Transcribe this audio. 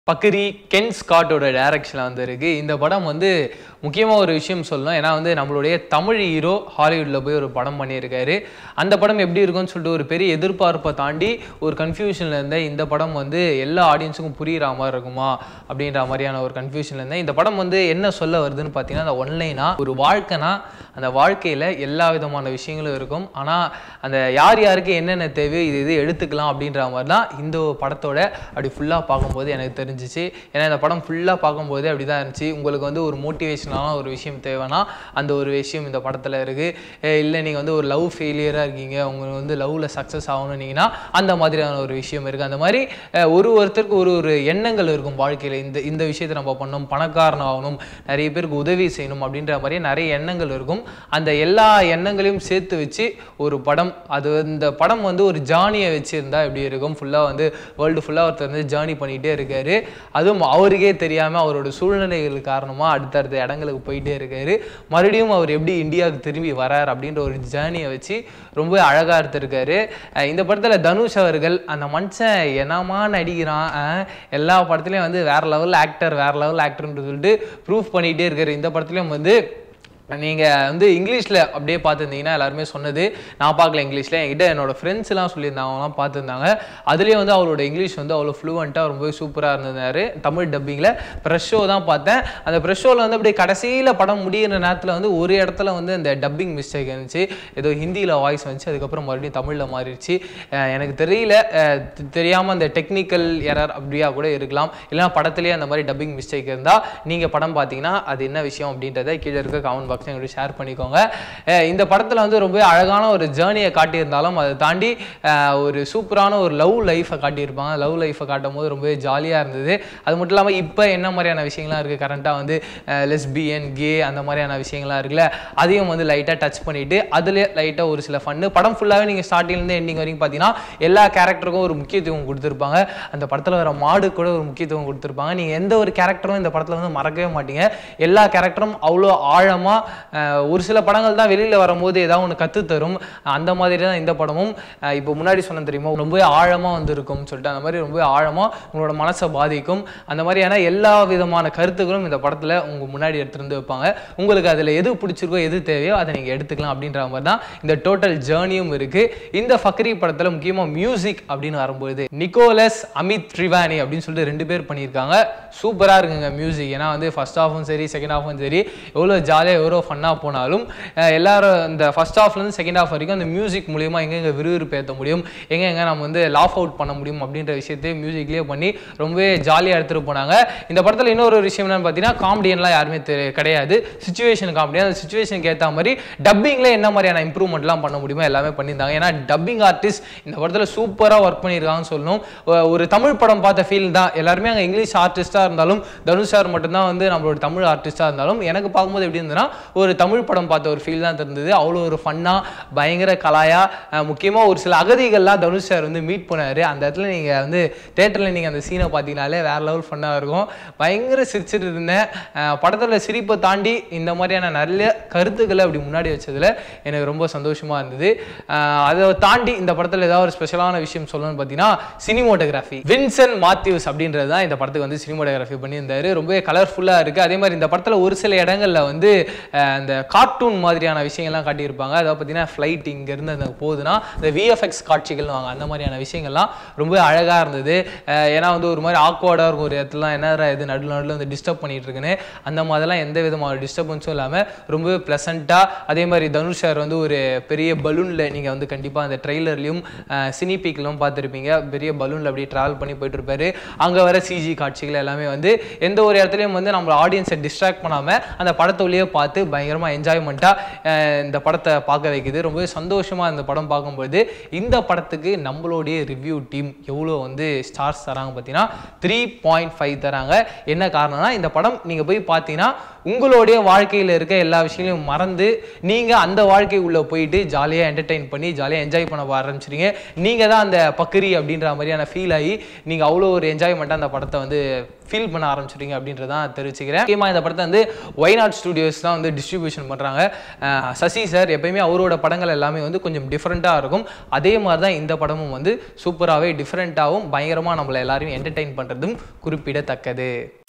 பக்கிரி Ken ஸ்காட்டோட டைரக்ஷனில் வந்திருக்கு இந்த படம் வந்து முக்கியமாக ஒரு விஷயம் சொல்லணும் ஏன்னா வந்து நம்மளுடைய தமிழ் ஹீரோ ஹாலிவுட்டில் போய் ஒரு படம் பண்ணியிருக்காரு அந்த படம் எப்படி இருக்கும்னு சொல்லிட்டு ஒரு பெரிய எதிர்பார்ப்பை தாண்டி ஒரு கன்ஃபியூஷனில் இருந்த இந்த படம் வந்து எல்லா ஆடியன்ஸுக்கும் புரிகிற மாதிரி இருக்குமா அப்படின்ற மாதிரியான ஒரு கன்ஃபியூஷனில் இருந்தேன் இந்த படம் வந்து என்ன சொல்ல வருதுன்னு பார்த்தீங்கன்னா அந்த ஒன்லைனாக ஒரு வாழ்க்கைனா அந்த வாழ்க்கையில் எல்லா விதமான விஷயங்களும் இருக்கும் ஆனால் அந்த யார் யாருக்கு என்னென்ன தேவையோ இது இது எடுத்துக்கலாம் அப்படின்ற மாதிரி தான் இந்த படத்தோட அப்படி ஃபுல்லாக பார்க்கும்போது எனக்கு தெரிஞ்சிச்சு ஏன்னா இந்த படம் ஃபுல்லாக பார்க்கும்போது அப்படி தான் இருந்துச்சு உங்களுக்கு வந்து ஒரு மோட்டிவேஷனான ஒரு விஷயம் தேவைன்னா அந்த ஒரு விஷயம் இந்த படத்தில் இருக்குது இல்லை நீங்கள் வந்து ஒரு லவ் ஃபெயிலியராக இருக்கீங்க உங்களுக்கு வந்து லவ்வில் சக்ஸஸ் ஆகணுன்னீங்கன்னா அந்த மாதிரியான ஒரு விஷயம் இருக்குது அந்த மாதிரி அஹ், ஒரு ஒருத்தருக்கு ஒரு ஒரு எண்ணங்கள் இருக்கும் வாழ்க்கையில் இந்த இந்த விஷயத்தை நம்ம பண்ணணும் பணக்காரன் ஆகணும் நிறைய பேருக்கு உதவி செய்யணும் அப்படின்ற மாதிரி நிறைய எண்ணங்கள் இருக்கும் அந்த எல்லா எண்ணங்களையும் சேர்த்து வச்சு ஒரு படம் அது இந்த படம் வந்து ஒரு ஜானியை வச்சுருந்தா எப்படி இருக்கும் ஃபுல்லாக வந்து வேர்ல்டு ஃபுல்லாக ஒருத்தர் வந்து ஜேர்னி பண்ணிகிட்டே இருக்காரு அதுவும் அவருக்கே தெரியாமல் அவரோட சூழ்நிலைகள் காரணமாக அடுத்தடுத்த இடங்களுக்கு போயிட்டே இருக்காரு மறுபடியும் அவர் எப்படி இந்தியாவுக்கு திரும்பி வரார் அப்படின்ற ஒரு ஜேர்னியை வச்சு ரொம்ப அழகாக எடுத்திருக்காரு அஹ் இந்த படத்தில் தனுஷ் அவர்கள் அந்த மனுஷன் என்னமா நடிக்கிறான் அஹ் எல்லா படத்துலையும் வந்து வேற லெவல் ஆக்டர் வேற லெவல் ஆக்டர்னு சொல்லிட்டு ப்ரூஃப் பண்ணிகிட்டே இருக்காரு இந்த படத்துலையும் வந்து நீங்கள் வந்து இங்கிலீஷில் அப்படியே பார்த்துருந்தீங்கன்னா எல்லாருமே சொன்னது நான் பார்க்கல இங்கிலீஷில் என்கிட்ட என்னோட ஃப்ரெண்ட்ஸ் எல்லாம் சொல்லியிருந்தாங்க அவங்களாம் பார்த்துருந்தாங்க அதுலேயே வந்து அவரோட இங்கிலீஷ் வந்து அவ்வளோ ஃப்ளூவெண்ட்டாக ரொம்பவே சூப்பராக இருந்ததாரு தமிழ் டப்பிங்கில் ப்ரெஷ் ஷோ தான் பார்த்தேன் அந்த ப்ரெஷ் ஷோவில் வந்து அப்படியே கடைசியில் படம் முடியிற நேரத்தில் வந்து ஒரு இடத்துல வந்து அந்த டப்பிங் மிஸ்டேக் இருந்துச்சு ஏதோ ஹிந்தியில் வாய்ஸ் வந்துச்சு அதுக்கப்புறம் மறுபடியும் தமிழில் மாறிடுச்சு அஹ் எனக்கு தெரியல தெரியாமல் அந்த டெக்னிக்கல் எரர் அப்படியா கூட இருக்கலாம் இல்லைனா படத்துலேயே அந்த மாதிரி டப்பிங் மிஸ்டேக் இருந்தால் நீங்கள் படம் பார்த்தீங்கன்னா அது என்ன விஷயம் அப்படின்றத கீழே இருக்க கமெண்ட் பாக்ஸ் எங்களுக்கு ஷேர் பண்ணிக்கோங்க அஹ் இந்த படத்தில் வந்து ரொம்ப அழகான ஒரு ஜேர்னியை காட்டியிருந்தாலும் அதை தாண்டி அஹ் ஒரு சூப்பரான ஒரு லவ் லைஃப்பை காட்டியிருப்பாங்க லவ் லைஃப்பை காட்டும் போது ரொம்பவே ஜாலியாக இருந்தது அது மட்டும் இல்லாமல் இப்போ என்ன மாதிரியான விஷயங்கள்லாம் இருக்குது கரண்ட்டாக வந்து லெஸ்பியன் கே அந்த மாதிரியான விஷயங்கள்லாம் இருக்குல்ல அதையும் வந்து லைட்டாக டச் பண்ணிவிட்டு அதில் லைட்டாக ஒரு சில ஃபன்னு படம் ஃபுல்லாகவே நீங்கள் ஸ்டார்டிங்லேருந்து எண்டிங் வரைக்கும் பார்த்தீங்கன்னா எல்லா கேரக்டருக்கும் ஒரு முக்கியத்துவம் கொடுத்துருப்பாங்க அந்த படத்தில் வர மாடு கூட ஒரு முக்கியத்துவம் கொடுத்துருப்பாங்க நீங்கள் எந்த ஒரு கேரக்டரும் இந்த படத்தில் வந்து மறக்கவே மாட்டீங்க எல்லா கேரக்டரும் அவ்வளோ ஆழமாக ஒரு சில படங்கள் தான் வெளியில் வரும்போது ஏதாவது ஒன்று கற்று தரும் அந்த மாதிரி தான் இந்த படமும் அஹ் இப்போ முன்னாடி சொன்ன தெரியுமா ரொம்பவே ஆழமாக வந்து இருக்கும்னு சொல்லிட்டு அந்த மாதிரி ரொம்பவே ஆழமாக உங்களோட மனசை பாதிக்கும் அந்த மாதிரியான எல்லா விதமான கருத்துக்களும் இந்த படத்தில் உங்கள் முன்னாடி எடுத்துட்டு வந்து வைப்பாங்க உங்களுக்கு அதில் எது பிடிச்சிருக்கோ எது தேவையோ அதை நீங்கள் எடுத்துக்கலாம் அப்படின்ற மாதிரி தான் இந்த டோட்டல் ஜேர்னியும் இருக்குது இந்த ஃபக்ரி படத்தில் முக்கியமாக மியூசிக் அப்படின்னு வரும்போது நிக்கோலஸ் அமித் ட்ரிவானி அப்படின்னு சொல்லிட்டு ரெண்டு பேர் பண்ணியிருக்காங்க சூப்பராக இருக்குங்க மியூசிக் ஏன்னா வந்து ஃபர்ஸ்ட் ஹாஃபும் சரி செகண்ட் ஹாஃபும் சரி எவ்வளோ ஜாலியாக எவ்வளோ ஃபன்னாக போனாலும் அஹ் எல்லாரும் இந்த ஃபர்ஸ்ட் ஹாஃப்லேருந்து செகண்ட் ஹாஃப் வரைக்கும் அந்த மியூசிக் மூலியமா எங்கெங்கே விறுவிறுப்பு ஏற்ற முடியும் எங்கே எங்கே நம்ம வந்து லாஃப் அவுட் பண்ண முடியும் அப்படின்ற விஷயத்தையும் மியூசிக்லேயே பண்ணி ரொம்பவே ஜாலியாக எடுத்துகிட்டு போனாங்க இந்த படத்தில் இன்னொரு ஒரு விஷயம் என்னன்னு பார்த்தீங்கன்னா காமெடியன்லாம் யாருமே தெ- கிடையாது சுச்சுவேஷன் காமெடி அந்த சுச்சுவேஷனுக்கு ஏற்ற மாதிரி டப்பிங்கில் என்ன மாதிரியான இம்ப்ரூவ்மெண்ட்லாம் பண்ண முடியுமோ எல்லாமே பண்ணியிருந்தாங்க ஏன்னா டப்பிங் ஆர்டிஸ்ட் இந்த படத்தில் சூப்பராக ஒர்க் பண்ணியிருக்காங்கன்னு சொல்லணும் ஒ- ஒரு தமிழ் படம் பார்த்த ஃபீல் தான் எல்லாருமே அங்கே இங்கிலீஷ் ஆர்டிஸ்ட்டாக இருந்தாலும் தனுஷ் சார் மட்டும்தான் வந்து நம்மளோட தமிழ் ஆர்டிஸ்ட்டாக இருந்தாலும் எனக்கு பார்க்கும்போது எப்படி இருந்ததுன்னா ஒரு தமிழ் படம் பார்த்த ஒரு ஃபீல் தான் இருந்தது அவ்வளோ ஒரு ஃபன்னாக பயங்கர கலாயாக முக்கியமாக ஒரு சில அகதிகள்லாம் தனுஷ் சார் வந்து மீட் பண்ணார் அந்த இடத்துல நீங்கள் வந்து தேட்டரில் நீங்கள் அந்த சீனை பார்த்தீங்கனாலே வேறு லெவல் ஃபன்னாக இருக்கும் பயங்கர சிரிச்சிட்டு இருந்தேன் படத்தில் சிரிப்பை தாண்டி இந்த மாதிரியான நிறைய கருத்துக்களை அப்படி முன்னாடி வச்சதுல எனக்கு ரொம்ப சந்தோஷமாக இருந்தது அஹ் அதை தாண்டி இந்த படத்தில் ஏதாவது ஒரு ஸ்பெஷலான விஷயம் சொல்லணும்னு பார்த்தீங்கன்னா சினிமோட்டோகிராஃபி வின்சன் மாத்யூஸ் அப்படின்றது தான் இந்த படத்துக்கு வந்து சினிமோட்டோகிராஃபி பண்ணியிருந்தாரு ரொம்பவே கலர்ஃபுல்லாக இருக்குது அதே மாதிரி இந்த படத்தில் ஒரு சில இடங்களில் வந்து அஹ், அந்த கார்ட்டூன் மாதிரியான விஷயங்கள்லாம் காட்டியிருப்பாங்க அதாவது பார்த்தீங்கன்னா ஃப்ளைட் இங்கேருந்து அந்த போகுதுன்னா இந்த விஎஃப்எக்ஸ் காட்சிகள்னு வாங்க அந்த மாதிரியான விஷயங்கள்லாம் ரொம்ப அழகாக இருந்தது அஹ், ஏன்னா வந்து ஒரு மாதிரி ஆக்வர்டாக இருக்கும் ஒரு இடத்துல என்ன இது நடுவில் நடுவில் வந்து டிஸ்டர்ப் பண்ணிட்டு இருக்குன்னு அந்த மாதிரிலாம் எந்த விதமான டிஸ்டர்பன்ஸும் இல்லாமல் ரொம்பவே ப்ளசண்ட்டாக அதே மாதிரி தனுஷ் சார் வந்து ஒரு பெரிய பலூனில் நீங்கள் வந்து கண்டிப்பாக அந்த ட்ரெய்லர்லையும் சினி பீக்லையும் பார்த்துருப்பீங்க பெரிய பலூனில் அப்படியே ட்ராவல் பண்ணி போயிட்டு இருப்பாரு அங்கே வர சிஜி காட்சிகள் எல்லாமே வந்து எந்த ஒரு இடத்துலையும் வந்து நம்ம ஆடியன்ஸை டிஸ்ட்ராக்ட் பண்ணாமல் அந்த படத்துள்ளேயே பார்த்து பயங்கரமாக என்ஜாய்மெண்ட்டாக இந்த படத்தை பார்க்க வைக்குது ரொம்பவே சந்தோஷமாக இந்த படம் பார்க்கும்போது இந்த படத்துக்கு நம்மளுடைய ரிவ்யூ டீம் எவ்வளோ வந்து ஸ்டார்ஸ் தராங்க பார்த்தீங்கன்னா த்ரீ பாயிண்ட் ஃபைவ் தராங்க என்ன காரணம்னா இந்த படம் நீங்கள் போய் பார்த்தீங்கன்னா உங்களுடைய வாழ்க்கையில் இருக்க எல்லா விஷயங்களையும் மறந்து நீங்கள் அந்த வாழ்க்கை உள்ளே போயிட்டு ஜாலியாக என்டர்டெயின் பண்ணி ஜாலியாக என்ஜாய் பண்ண ஆரம்பிச்சிருங்க நீங்கள் தான் அந்த பக்கிரி அப்படின்ற மாதிரியான ஃபீல் ஆகி நீங்கள் அவ்வளோ ஒரு என்ஜாய்மெண்ட்டாக அந்த படத்தை வந்து ஃபீல் பண்ண ஆரம்பிச்சிருங்க அப்படின்றதான் தெரிவிச்சுக்கிறேன் முக்கியமாக இந்த படத்தை வந்து ஒய்நாட் ஸ்டுடியோஸ் தான் வந்து டிஸ்ட்ரிபியூஷன் பண்ணுறாங்க சசி சார் எப்பயுமே அவரோட படங்கள் எல்லாமே வந்து கொஞ்சம் டிஃப்ரெண்ட்டாக இருக்கும் அதே மாதிரி தான் இந்த படமும் வந்து சூப்பராகவே டிஃப்ரெண்ட்டாகவும் பயங்கரமாக நம்மளை எல்லாரையும் என்டர்டெயின் பண்ணுறதும் குறிப்பிடத்தக்கது